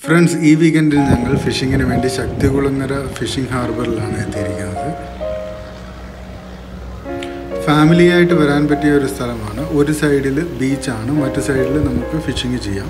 Friends ഈ വീക്കെൻഡിൽ ഞങ്ങൾ ഫിഷിങ്ങിന് വേണ്ടി ശക്തികുളങ്ങര ഫിഷിംഗ് ഹാർബറിലാണ് എത്തിയിരിക്കുന്നത് ഫാമിലിയായിട്ട് വരാൻ പറ്റിയ ഒരു സ്ഥലമാണ് ഒരു സൈഡിൽ ബീച്ചാണ് മറ്റു സൈഡിൽ നമുക്ക് ഫിഷിങ് ചെയ്യാം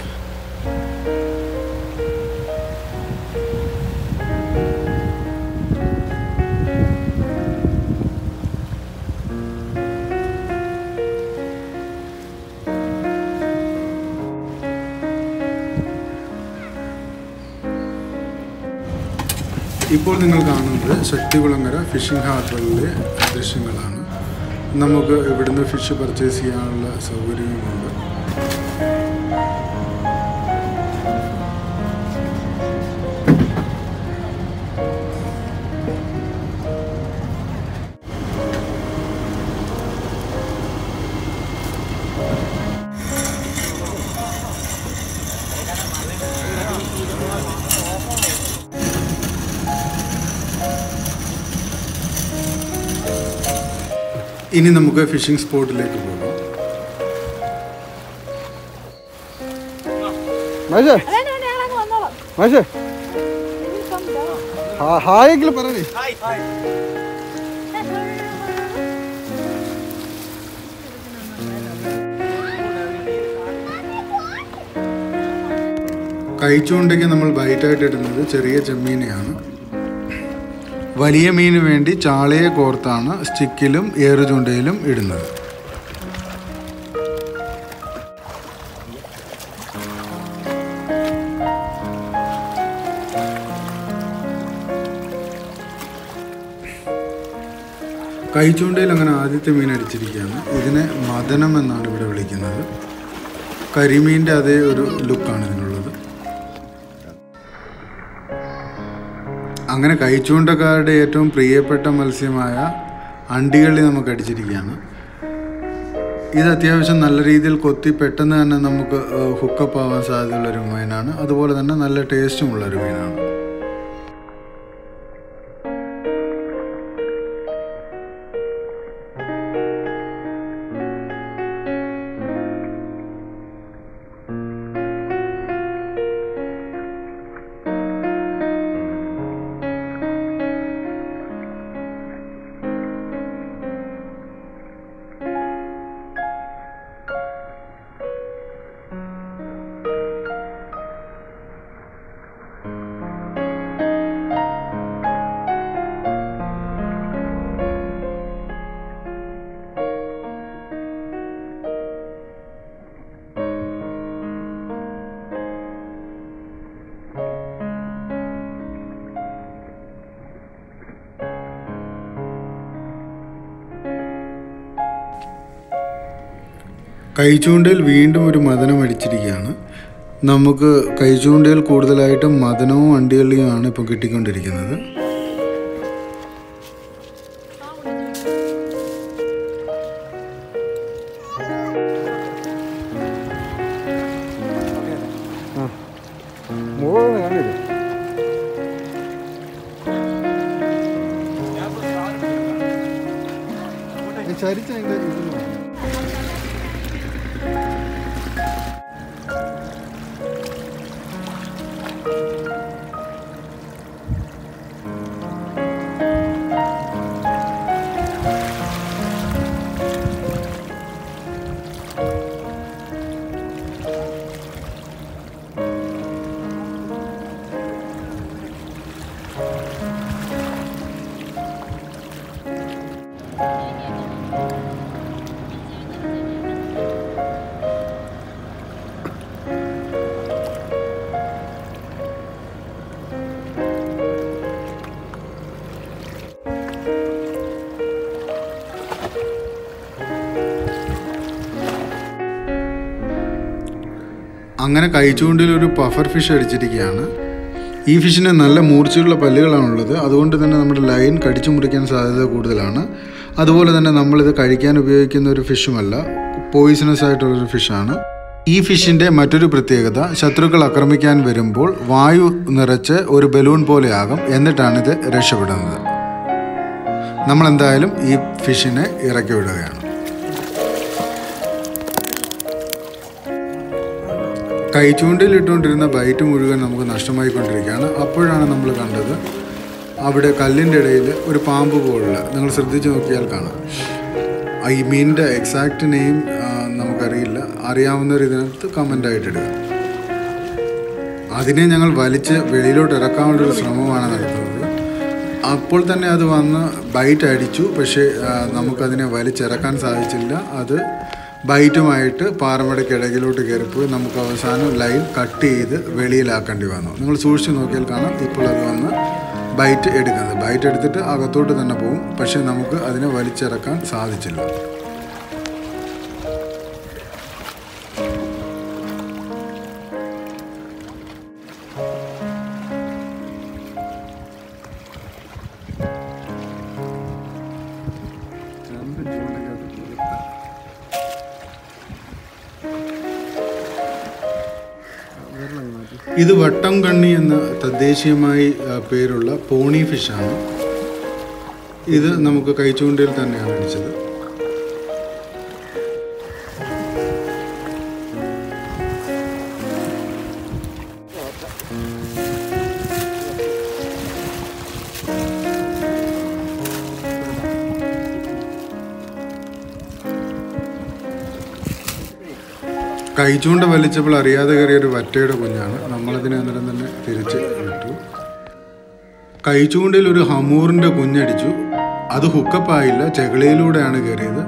ഇപ്പോൾ നിങ്ങൾ കാണുന്നത് ശക്തികുളങ്ങര ഫിഷിംഗ് ഹാർബറിലെ ദൃശ്യങ്ങളാണ് നമുക്ക് ഇവിടുന്ന് ഫിഷ് പർച്ചേസ് ചെയ്യാനുള്ള സൗകര്യങ്ങളുണ്ട് ഇനി നമുക്ക് ഫിഷിംഗ് സ്പോട്ടിലേക്ക് പോകാം മഹേഷേ വേണ്ട വേണ്ട ഞങ്ങളങ്ങ് വന്നോളാം മഹേഷേ ഇതിപ്പം ദാ. ഹാ- ഹായെങ്കിലും പറയണേ കൈച്ചൂണ്ടയ്ക്ക് നമ്മൾ ബൈറ്റായിട്ട് ഇടുന്നത് ചെറിയ ചെമ്മീനെയാണ് വലിയ മീന് വേണ്ടി ചാളയെ കോർത്താണ് സ്റ്റിക്കിലും ഏറുചൂണ്ടയിലും ഇടുന്നത് കൈച്ചൂണ്ടയിൽ അങ്ങനെ ആദ്യത്തെ മീൻ അടിച്ചിരിക്കുകയാണ് ഇതിനെ മദനം എന്നാണ് ഇവിടെ വിളിക്കുന്നത് കരിമീൻ്റെ അതേ ഒരു ലുക്കാണ് ഇതിനുള്ളത് അങ്ങനെ കൈച്ചൂണ്ടക്കാരുടെ ഏറ്റവും പ്രിയപ്പെട്ട മത്സ്യമായ അണ്ടികളി നമുക്ക് അടിച്ചിരിക്കുകയാണ് ഇത് അത്യാവശ്യം നല്ല രീതിയിൽ കൊത്തി പെട്ടെന്ന് തന്നെ നമുക്ക് ഹുക്കപ്പ് ആവാൻ സാധ്യതയുള്ള ഒരു മീനാണ് അതുപോലെ തന്നെ നല്ല ടേസ്റ്റുമുള്ള ഒരു മീനാണ് കൈച്ചൂണ്ടയിൽ വീണ്ടും ഒരു മദനം അടിച്ചിരിക്കുകയാണ് നമുക്ക് കൈച്ചൂണ്ടയിൽ കൂടുതലായിട്ടും മദനവും അണ്ടികളിയുമാണ് ഇപ്പോൾ കിട്ടിക്കൊണ്ടിരിക്കുന്നത് മുകളിൽ കണ്ടില്ലേ ചരിച്ച അതിന്റെ ഇത് അങ്ങനെ കൈച്ചൂണ്ടിൽ ഒരു പഫർ ഫിഷ് അടിച്ചിരിക്കുകയാണ് ഈ ഫിഷിന് നല്ല മൂർച്ചയുള്ള പല്ലുകളാണുള്ളത് അതുകൊണ്ട് തന്നെ നമ്മുടെ ലൈൻ കടിച്ചു മുറിക്കാൻ സാധ്യത കൂടുതലാണ് അതുപോലെ തന്നെ നമ്മളിത് കഴിക്കാൻ ഉപയോഗിക്കുന്ന ഒരു ഫിഷുമല്ല പോയിസണസ് ആയിട്ടുള്ളൊരു ഫിഷാണ് ഈ ഫിഷിൻ്റെ മറ്റൊരു പ്രത്യേകത ശത്രുക്കൾ ആക്രമിക്കാൻ വരുമ്പോൾ വായു നിറച്ച് ഒരു ബലൂൺ പോലെയാകും എന്നിട്ടാണ് ഇത് രക്ഷപ്പെടുന്നത് നമ്മൾ എന്തായാലും ഈ ഫിഷിനെ ഇറക്കി വിടുകയാണ് കൈച്ചൂണ്ടിൽ ഇട്ടുകൊണ്ടിരുന്ന ബൈറ്റ് മുഴുവൻ നമുക്ക് നഷ്ടമായിക്കൊണ്ടിരിക്കുകയാണ് അപ്പോഴാണ് നമ്മൾ കണ്ടത് അവിടെ കല്ലിൻ്റെ ഇടയിൽ ഒരു പാമ്പ് പോലുള്ള നിങ്ങൾ ശ്രദ്ധിച്ച് നോക്കിയാൽ കാണാം ആ ഈ മീനിൻ്റെ എക്സാക്റ്റ് നെയിം നമുക്കറിയില്ല അറിയാവുന്നവർ ഇതിനകത്ത് കമൻ്റായിട്ട് ഇടുക അതിനെ ഞങ്ങൾ വലിച്ച് വെളിയിലോട്ട് ഇറക്കാനുള്ളൊരു ശ്രമമാണ് നടത്തുന്നത് അപ്പോൾ തന്നെ അത് വന്ന് ബൈറ്റ് അടിച്ചു പക്ഷേ ആ, നമുക്കതിനെ വലിച്ചിറക്കാൻ സാധിച്ചില്ല അത് ബൈറ്റുമായിട്ട് പാറമടയ്ക്കിടയിലോട്ട് കയറിപ്പോയി നമുക്ക് അവസാനം ലൈൻ കട്ട് ചെയ്ത് വെളിയിലാക്കേണ്ടി വന്നു നിങ്ങൾ സൂക്ഷിച്ച് നോക്കിയാൽ കാണാം ഇപ്പോൾ അത് വന്ന് ബൈറ്റ് എടുക്കുന്നത് ബൈറ്റ് എടുത്തിട്ട് അകത്തോട്ട് തന്നെ പോകും പക്ഷേ നമുക്ക് അതിനെ വലിച്ചിറക്കാൻ സാധിച്ചില്ല ഇത് വട്ടം കണ്ണി എന്ന തദ്ദേശീയമായി ആ, പേരുള്ള പോണി ഫിഷാണ് ഇത് നമുക്ക് കൈച്ചൂണ്ടയിൽ തന്നെയാണ് അടിച്ചത് കൈച്ചൂണ്ട വലിച്ചപ്പോൾ അറിയാതെ കയറിയ ഒരു വറ്റയുടെ കുഞ്ഞാണ് നമ്മളതിനെ അന്നേരം തന്നെ തിരിച്ച് വിട്ടു കൈച്ചൂണ്ടയിൽ ഒരു ഹമൂറിൻ്റെ കുഞ്ഞടിച്ചു അത് ഹുക്കപ്പ് ആയില്ല ചെകിളയിലൂടെയാണ് കയറിയത്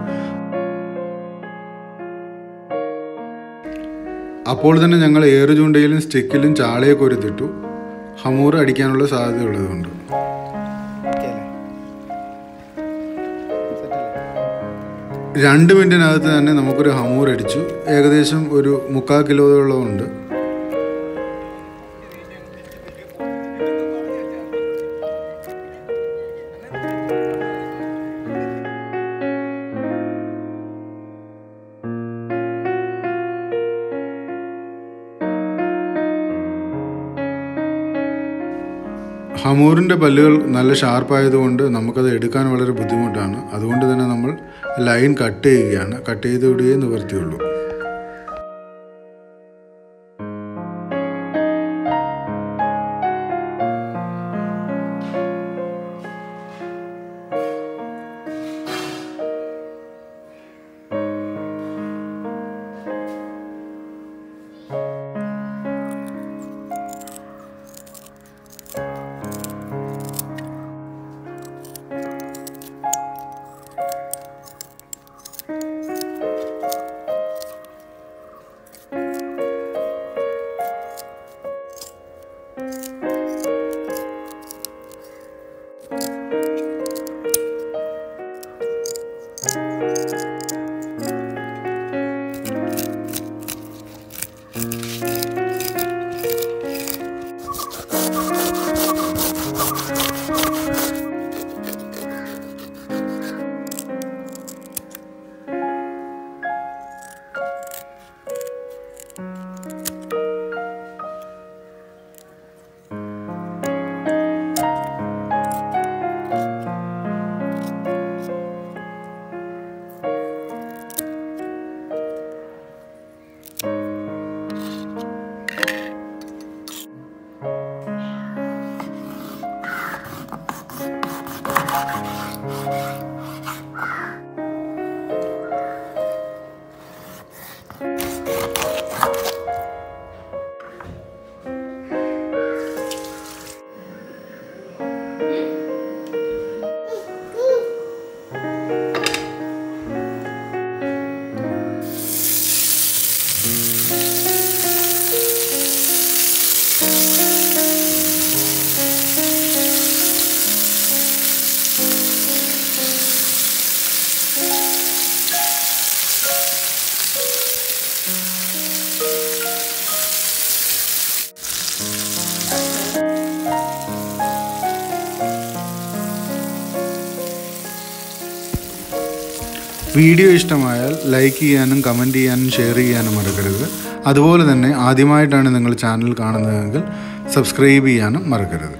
അപ്പോൾ തന്നെ ഞങ്ങൾ ഏറ് ചൂണ്ടയിലും സ്റ്റിക്കിലും ചാളയെ കൊരുത്തിട്ടു ഹമൂർ അടിക്കാനുള്ള സാധ്യത ഉള്ളതുകൊണ്ട് രണ്ട് മിനിറ്റിനകത്ത് തന്നെ നമുക്കൊരു ഹമൂർ അടിച്ചു ഏകദേശം ഒരു മുക്കാൽ കിലോയോളം ഉണ്ട് ഹമൂറിൻ്റെ പല്ലുകൾ നല്ല ഷാർപ്പായതുകൊണ്ട് നമുക്കത് എടുക്കാൻ വളരെ ബുദ്ധിമുട്ടാണ് അതുകൊണ്ട് തന്നെ നമ്മൾ ലൈൻ കട്ട് ചെയ്യുകയാണ് കട്ട് ചെയ്ത് വിടുകയേ നിവർത്തിയുള്ളൂ വീഡിയോ ഇഷ്ടമായാൽ ലൈക്ക് ചെയ്യാനും കമൻറ്റ് ചെയ്യാനും ഷെയർ ചെയ്യാനും മറക്കരുത് അതുപോലെ തന്നെ ആദ്യമായിട്ടാണ് നിങ്ങൾ ചാനൽ കാണുന്നതെങ്കിൽ സബ്സ്ക്രൈബ് ചെയ്യാനും മറക്കരുത്